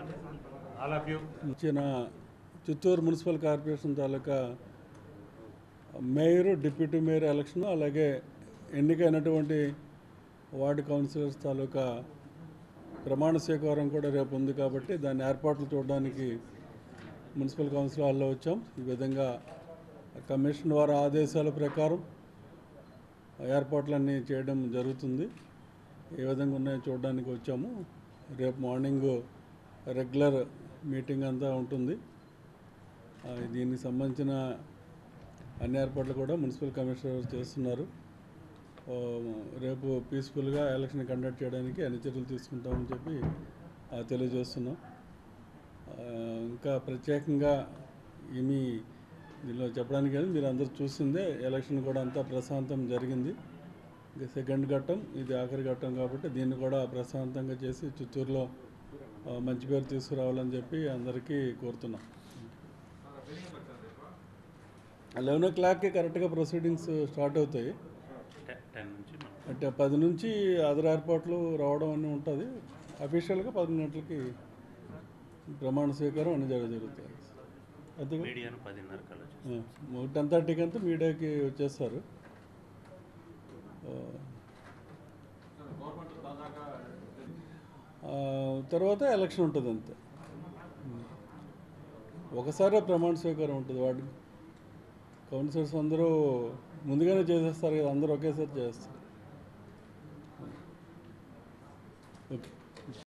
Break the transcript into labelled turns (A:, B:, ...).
A: All of you
B: ఇచ్చిన Chittoor municipal corporation taluka mayor deputy mayor election అలాగే ఎన్నికైనటువంటి వార్డు కౌన్సిలర్స్ తాలూకా ప్రమాణ స్వీకారం కూడా రేపు ఉంది కాబట్టి దాని ఏర్పాట్లు చూడడానికి మున్సిపల్ కౌన్సిల్ హాల్లో వచ్చాం ఈ విధంగా కమిషన్ వారి ఆదేశాల ప్రకారం ఏర్పాట్లన్నీ చేయడం జరుగుతుంది ఏ విధంగా ఉన్నాయో చూడడానికి వచ్చాము రేపు మార్నింగ్ రెగ్యులర్ మీటింగ్ అంతా ఉంటుంది ఆ, దీనికి సంబంధించిన అన్ని ఏర్పాట్లు కూడా మున్సిపల్ కమిషనర్ చేస్తున్నారు ఓ, రేపు పీస్ఫుల్గా ఎలక్షన్ కండక్ట్ చేయడానికి అన్ని చర్యలు తీసుకుంటామని చెప్పి ఆ, తెలియజేస్తున్నాం ఆ, ఇంకా ప్రత్యేకంగా ఏమీ దీనిలో చెప్పడానికి కానీ మీరు అందరూ చూసిందే ఎలక్షన్ కూడా అంతా ప్రశాంతం జరిగింది ఇంకా సెకండ్ ఘట్టం ఇది ఆఖరి ఘట్టం కాబట్టి దీన్ని కూడా ప్రశాంతంగా చేసి చిత్తూరులో ఆ, మంచి పేరు తీసుకురావాలని చెప్పి అందరికీ కోరుతున్నాం లెవెన్ ఓ క్లాక్కి కరెక్ట్గా ప్రొసీడింగ్స్ స్టార్ట్ అవుతాయి
A: టెన్ నుంచి మనం
B: అంటే పది నుంచి అదర్ ఏర్పాట్లు రావడం అన్నీ ఉంటుంది అఫీషియల్గా పది గంటలకి ప్రమాణ స్వీకారం అన్ని జరగ జరుగుతాయి అంతేగా
A: మీడియాను పదిన్నర కల్లా చేస్తాం.
B: టెన్ థర్టీకి అంతా మీడియాకి వచ్చేస్తారు ఆ, ఆ, తర్వాత ఎలక్షన్ ఉంటుంది అంతే ఒకసారే ప్రమాణ స్వీకారం ఉంటుంది వాడు కౌన్సిలర్స్ అందరూ ముందుగానే చేసేస్తారు కదా అందరూ ఒకేసారి చేస్తారు ఓకే